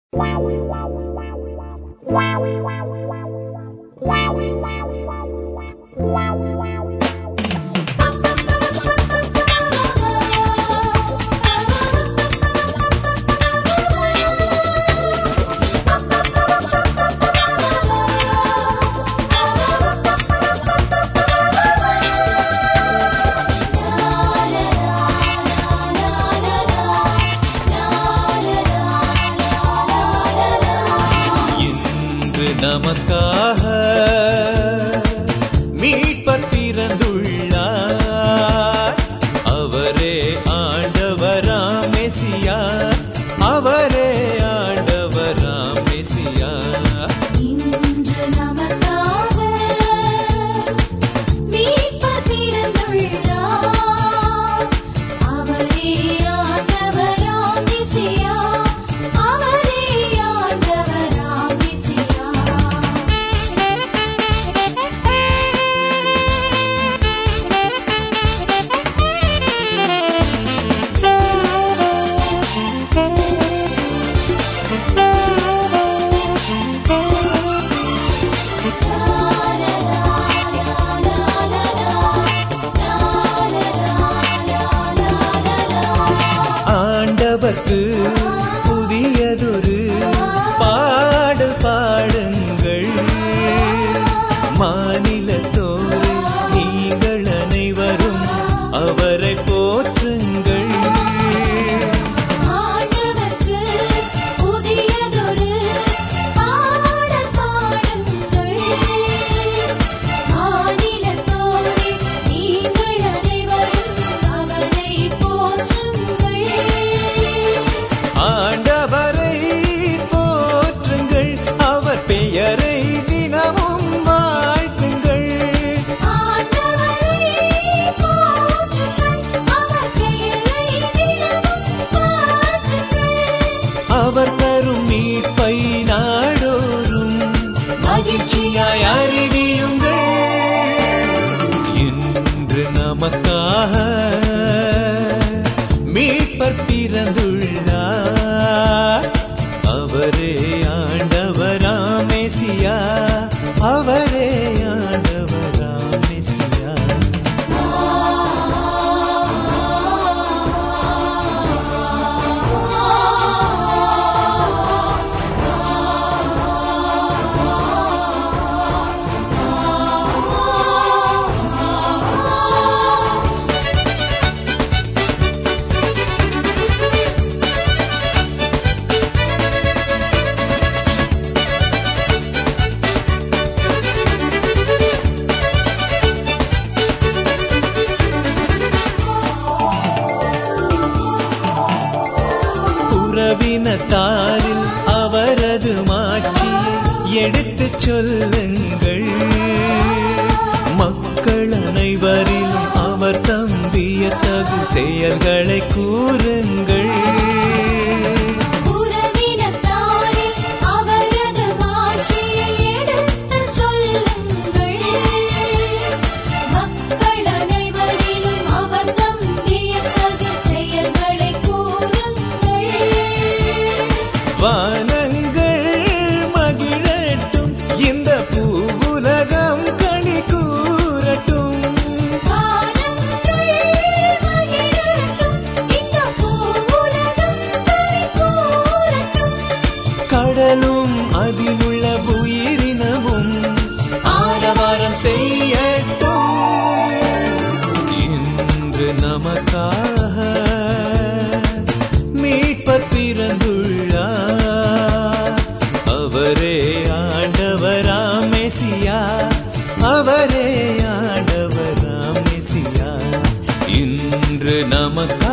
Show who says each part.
Speaker 1: இன்று நமக்காக மீட்பர் பிறந்துள்ளார் அவரே ஆண்டவராம் மெசியா அவரே ஆண்டவராம் மெசியா
Speaker 2: இன்று நமக்காக மீட்பர் பிறந்துள்ளார். அவரே ஆண்டவராம் மெசியா. அவரே ஆண்டவராம் மெசியா.
Speaker 1: ஆண்டவர்க்கு புதியதொரு பாடல் பாடுங்கள் மாநிலத்தோரே நீங்கள் அனைவரும் அவரை போற்றுங்கள்
Speaker 2: ஆண்டவர்க்கு புதியதொரு பாடல் பாடுங்கள். மாநிலத்தோரே நீங்கள் அனைவரும் அவரை போற்றுங்கள்.
Speaker 1: ஆண்டவரை போற்றுங்கள் அவர் பெயரை தினமும் வாழ்த்துங்கள்
Speaker 2: ஆண்டவரை போற்றுங்கள். அவர் பெயரை தினமும் பாடுங்கள்.
Speaker 1: அவர் தரும் மீட்பை நாடோறும் மகிழ்ச்சியாய் அறிவியுங்கள் இன்று நமக்காக மீட்பர் பிறந்துள்ளார் அவரே ஆண்டவராம் மெசியா அவரே ஆண்டவராம் மெசியா உறவினத்தாரில் அவரது மாற்றி எடுத்துச் சொல்லுங்கள் மக்கள் அனைவரிலும் அவர் தம்பிய தகு செயல்களை கூறுங்கள்
Speaker 2: உறவினத்தாரே அவரது மாட்சியை எடுத்துச் சொல்லுங்கள். மக்கள் அனைவரிலும் அவர் தம் வியத்தகு செயல்களைக் கூறுங்கள்.
Speaker 1: வானங்கள் மகிழட்டும் இந்த பூவுலகம் களி கூறட்டும்
Speaker 2: வானங்கள் மகிழட்டும், இந்த பூவுலகம் களி கூறட்டும்.
Speaker 1: கடலும் அதிலுள்ள உயிரினமும் ஆரவாரம் செய்யட்டும் இன்று நமக்காக மீட்பர் பிறந்துள்ளார் அவரே ஆண்டவராம் மெசியா அவரே ஆண்டவராம் மெசியா இன்று நமக்காக